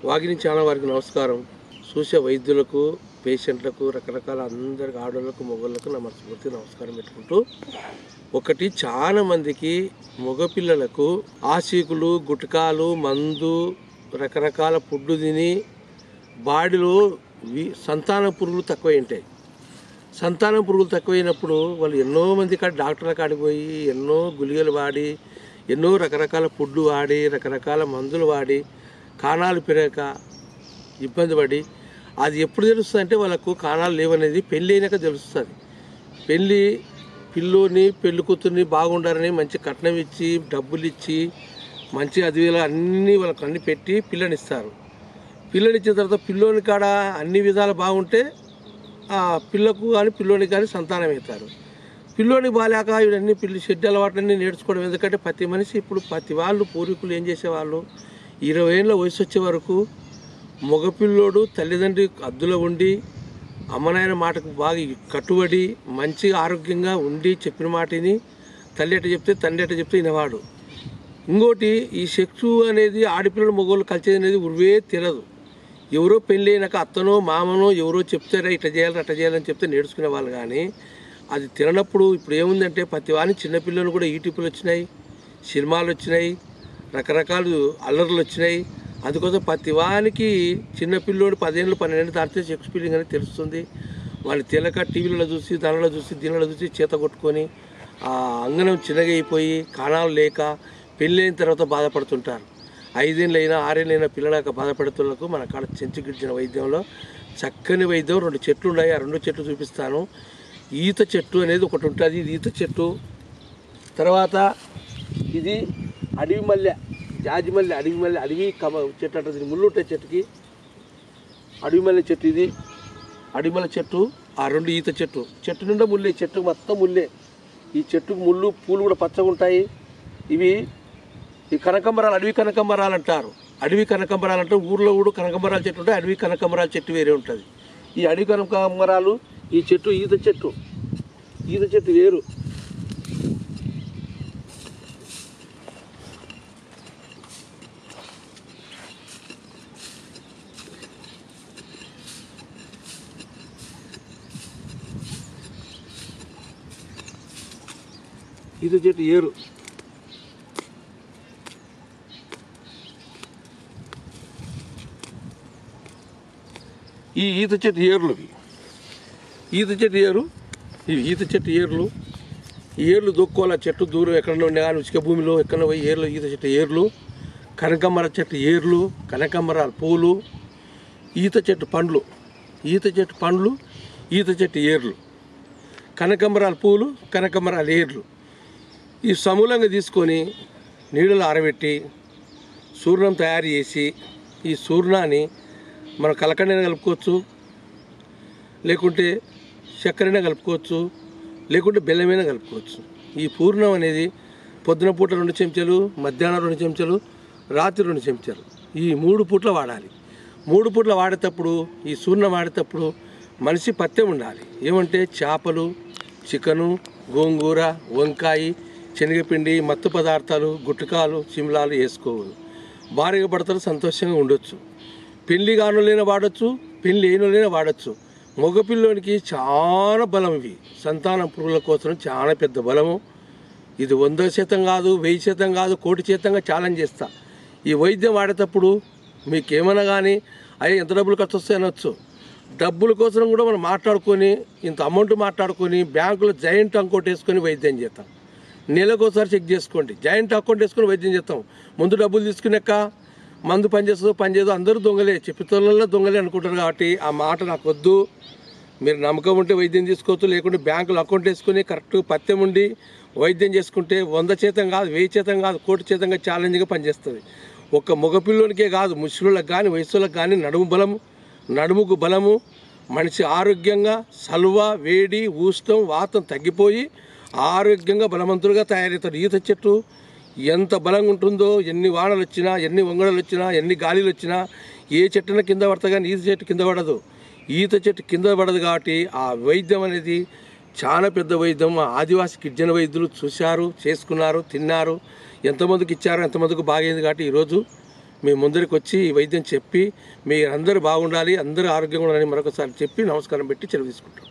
వాగిని చాలా వారికి నమస్కారం చూసే వైద్యులకు పేషెంట్లకు రకరకాల అందరికి ఆడవాళ్ళకు మొగళ్ళకు నా మనస్ఫూర్తి నమస్కారం పెట్టుకుంటూ ఒకటి చాలా మందికి మగపిల్లలకు ఆశీకులు గుట్కాలు మందు రకరకాల ఫుడ్ తిని బాడీలో వి సంతాన పురుగులు తక్కువై ఉంటాయి సంతానం పురుగులు తక్కువైనప్పుడు వాళ్ళు ఎన్నో మంది కాడ డాక్టర్ల కాడికి పోయి ఎన్నో గుళికలు వాడి ఎన్నో రకరకాల ఫుడ్ వాడి రకరకాల మందులు వాడి కాణాలు పెరగక ఇబ్బంది పడి అది ఎప్పుడు తెలుస్తుంది అంటే వాళ్ళకు కాణాలు లేవనేది పెళ్ళి అయినాక తెలుస్తుంది పెళ్ళి పిల్లోని పెళ్లి కూతుర్ని బాగుండాలని మంచి కట్నం ఇచ్చి డబ్బులు ఇచ్చి మంచి అది ఇలా అన్నీ వాళ్ళకి అన్ని పెట్టి పిల్లనిస్తారు పిల్లనిచ్చిన తర్వాత పిల్లోని కాడ అన్ని విధాలు బాగుంటే ఆ పిల్లకు కానీ పిల్లోనికి కానీ సంతానం అవుతారు పిల్లోనికి బాగాలేక ఇవన్నీ పిల్లి షెడ్ అలవాట్లన్నీ నేర్చుకోవడం ఎందుకంటే ప్రతి మనిషి ఇప్పుడు ప్రతి వాళ్ళు పూర్వీకులు ఏం చేసేవాళ్ళు ఇరవై ఏళ్ళ వయసు వచ్చే వరకు మగపిల్లోడు తల్లిదండ్రి అద్దులో ఉండి అమ్మనాయన మాటకు బాగా కట్టుబడి మంచిగా ఆరోగ్యంగా ఉండి చెప్పిన మాటని తల్లి ఎట చెప్తే తండ్రి ఎట చెప్తే వినవాడు ఇంకోటి ఈ సెక్స్ అనేది ఆడపిల్లలు మగవాళ్ళు కలిసేది అనేది ఉరివే తెలియదు ఎవరో పెళ్ళి అయినాక అత్తనో మామనో ఎవరో చెప్తారా ఇట్లా చేయాలి అట్లా చేయాలని చెప్తే నేర్చుకునే వాళ్ళు కానీ అది తిననప్పుడు ఇప్పుడు ఏముందంటే ప్రతి వాని చిన్నపిల్లలు కూడా యూట్యూబ్లు వచ్చినాయి సినిమాలు వచ్చినాయి రకరకాలు అల్లర్లు వచ్చినాయి అందుకోసం ప్రతి వానికి చిన్నపిల్లోడు పదేళ్ళు పన్నెండు దాటితే సెక్స్ ఫీలింగ్ అనేది తెలుస్తుంది వాళ్ళు తెలక టీవీలలో చూసి దానిలో చూసి దీనిలో చూసి చేత కొట్టుకొని ఆ అంగనం చిన్నగా అయిపోయి కాణాలు లేక పెళ్ళైన తర్వాత బాధపడుతుంటారు ఐదేళ్ళు అయినా ఆరేళ్ళు అయినా పిల్లలక బాధపడుతులకు మన కాడ చెంచుగిడ్చిన వైద్యంలో చక్కని వైద్యం రెండు చెట్లు ఉన్నాయి ఆ రెండు చెట్లు చూపిస్తాను ఈత చెట్టు అనేది ఒకటి ఉంటుంది ఇది ఈత చెట్టు తర్వాత ఇది అడవి మల్లె జాజి మల్లె అడవి మల్లె అడవి కమ చెట్టు అంటుంది ముళ్ళు ఉంటాయి చెట్టుకి అడవి మల్లె చెట్టు ఇది అడవి మల్లె చెట్టు ఆ రెండు ఈత చెట్టు చెట్టు నిండా ముల్లే చెట్టు మొత్తం ముల్లే ఈ చెట్టుకు ముళ్ళు పూలు కూడా పచ్చగా ఉంటాయి ఇవి ఈ కనకంబరాలు అడవి కనకంబరాలు అంటారు అడవి కనకంబరాలు అంటే ఊర్లో కూడా కనకంబరాల చెట్టు ఉంటాయి అడవి కనకంబరాల చెట్టు వేరే ఉంటుంది ఈ అడవి కనకంబరాలు ఈ చెట్టు ఈత చెట్టు ఈత చెట్టు వేరు ఈత చెట్టు ఏరు ఈ ఈత చెట్టు ఏర్లు ఇవి. ఈత చెట్టు ఏరు ఇవి ఈత చెట్టు ఏర్లు ఈ ఏర్లు దొక్కోవాలి ఆ చెట్టు దూరం ఎక్కడ ఉండే కానీ ఉచిక భూమిలో ఎక్కడ పోయి ఏర్లు ఈత చెట్టు ఏర్లు కనకమ్మర చెట్టు ఏర్లు కనకమ్మరాల పూలు ఈత చెట్టు పండ్లు ఈత చెట్టు పండ్లు ఈత చెట్టు ఏర్లు కనకంబరాల పూలు కనకంబరాల ఏర్లు ఈ సమూలంగా తీసుకొని నీళ్ళలో ఆరబెట్టి చూర్ణం తయారు చేసి ఈ చూర్ణాన్ని మనం కలకండైనా కలుపుకోవచ్చు లేకుంటే చక్కెరైనా కలుపుకోవచ్చు లేకుంటే బెల్లమైనా కలుపుకోవచ్చు ఈ పూర్ణం అనేది పొద్దున పూట రెండు చెంచాలు మధ్యాహ్నం రెండు చెంచాలు రాత్రి రెండు చెంచాలు ఈ మూడు పూట్ల వాడాలి మూడు పూట్ల వాడేటప్పుడు ఈ చూర్ణం వాడేటప్పుడు మనిషి పత్యం ఉండాలి ఏమంటే చేపలు చికెను గోంగూర వంకాయ శనగపిండి మత్తు పదార్థాలు గుట్టకాలు చిమ్లాలు వేసుకోవాలి భార్య భర్తలు సంతోషంగా ఉండొచ్చు పెళ్లి కానులైనా వాడచ్చు పెళ్లి అయినోళ్ళైనా వాడచ్చు మగపిల్లోనికి చాలా బలం ఇవి సంతానం పురుగుల కోసం చాలా పెద్ద బలము ఇది వంద శాతం కాదు వెయ్యి శాతం కాదు కోటి శాతంగా ఛాలెంజ్ చేస్తా ఈ వైద్యం వాడేటప్పుడు మీకు ఏమైనా కానీ అయ్యా ఎంత డబ్బులు ఖర్చు వస్తాయి అనొచ్చు డబ్బుల కోసం కూడా మనం మాట్లాడుకొని ఇంత అమౌంట్ మాట్లాడుకొని బ్యాంకులో జాయింట్ అకౌంట్ వేసుకొని వైద్యం చేస్తాం నెలకోసారి చెక్ చేసుకోండి జాయింట్ అకౌంట్ వేసుకొని వైద్యం చేస్తాం ముందు డబ్బులు తీసుకున్నాక మందు పనిచేస్తుందో పనిచేదో అందరూ దొంగలే చెప్పితోళ్ళల్లో దొంగలే అనుకుంటారు కాబట్టి ఆ మాట నాకు వద్దు మీరు నమ్మకం ఉంటే వైద్యం తీసుకోవచ్చు లేకుంటే బ్యాంకులో అకౌంట్ వేసుకుని కరెక్ట్ పత్యం ఉండి వైద్యం చేసుకుంటే వంద శాతం కాదు వెయ్యి శాతం కాదు కోటి శాతంగా ఛాలెంజ్గా పనిచేస్తుంది ఒక మగపిల్లోనికే కాదు ముసలులకు కానీ వయసులకు కానీ నడుము బలము నడుముకు బలము మనిషి ఆరోగ్యంగా సలువ వేడి ఊష్టం వాతం తగ్గిపోయి ఆరోగ్యంగా బలవంతులుగా తయారవుతారు ఈత చెట్టు ఎంత బలంగా ఉంటుందో ఎన్ని వానలు వచ్చినా ఎన్ని వంగడలు వచ్చినా ఎన్ని గాలిలు వచ్చినా ఏ చెట్టున కింద పడతా కానీ ఈత చెట్టు కింద పడదు ఈత చెట్టు కింద పడదు కాబట్టి ఆ వైద్యం అనేది చాలా పెద్ద వైద్యం ఆ ఆదివాసి గిరిజన వైద్యులు చూశారు చేసుకున్నారు తిన్నారు ఎంతమందికి ఇచ్చారు ఎంతమందికి బాగైంది కాబట్టి ఈరోజు మీ ముందరికి వచ్చి ఈ వైద్యం చెప్పి మీ అందరూ బాగుండాలి అందరూ ఆరోగ్యంగా ఉండాలని మరొకసారి చెప్పి నమస్కారం పెట్టి చెరువు తీసుకుంటాం